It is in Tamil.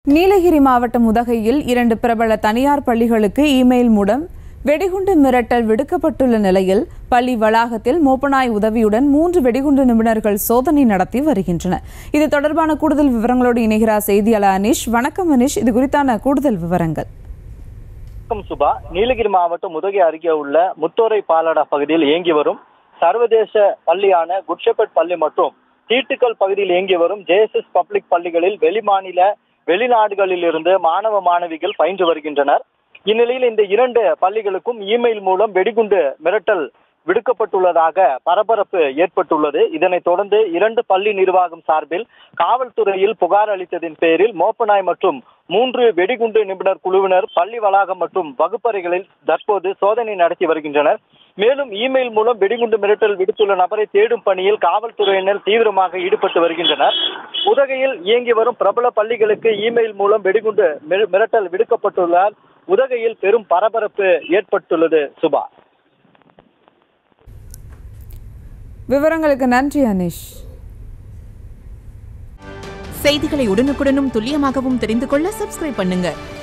நீலகிரி மாவட்டம் உதகையில் இரண்டு பிரபல தனியார் பள்ளிகளுக்கு இமெயில் மூலம் வெடிகுண்டு மிரட்டல் விடுக்கப்பட்டுள்ள நிலையில் பள்ளி வளாகத்தில் மோப்பனாய் உதவியுடன் மூன்று வெடிகுண்டு நிபுணர்கள் சோதனை நடத்தி வருகின்றனர் இது தொடர்பான கூடுதல் விவரங்களோடு இணைகிறார் செய்தியாளர் அனீஷ் வணக்கம் அனீஷ் இது குறித்தான கூடுதல் விவரங்கள் வணக்கம் சுபா நீலகிரி மாவட்டம் உதகை அருகே உள்ள முத்தோரை பாலடா பகுதியில் இயங்கி வரும் சர்வதேச பள்ளியான குட்ஷெப்பட் பள்ளி மற்றும் தீட்டுக்கல் பகுதியில் இயங்கி வரும் ஜேஎஸ்எஸ் பப்ளிக் பள்ளிகளில் வெளிமாநில வெளிநாடுகளில் இருந்து மாணவ மாணவிகள் பயின்று வருகின்றனர் இந்நிலையில் இந்த இரண்டு பள்ளிகளுக்கும் இமெயில் மூலம் வெடிகுண்டு மிரட்டல் விடுக்கப்பட்டுள்ளதாக பரபரப்பு ஏற்பட்டுள்ளது இதனைத் தொடர்ந்து இரண்டு பள்ளி நிர்வாகம் சார்பில் காவல்துறையில் புகார் அளித்ததின் பேரில் மோப்பனாய் மற்றும் மூன்று வெடிகுண்டு நிபுணர் குழுவினர் பள்ளி வளாகம் மற்றும் வகுப்பறைகளில் தற்போது சோதனை நடத்தி வருகின்றனர் மேலும் இமெயில் மூலம் வெடிகுண்டு மிரட்டல் விடுத்துள்ள நபரை தேடும் பணியில் காவல்துறையினர் தீவிரமாக ஈடுபட்டு வருகின்றனர் உதகையில் இயங்கி வரும் பிரபல பள்ளிகளுக்கு இமெயில் மூலம் வெடிகுண்டு மிர- மிரட்டல் விடுக்கப்பட்டுள்ளதால் உதகையில் பெரும் பரபரப்பு ஏற்பட்டுள்ளது சுபா விவரங்களுக்கு நன்றி அனீஷ் செய்திகளை உடனுக்குடனும் துல்லியமாகவும் தெரிந்து கொள்ள சப்ஸ்கிரைப் பண்ணுங்க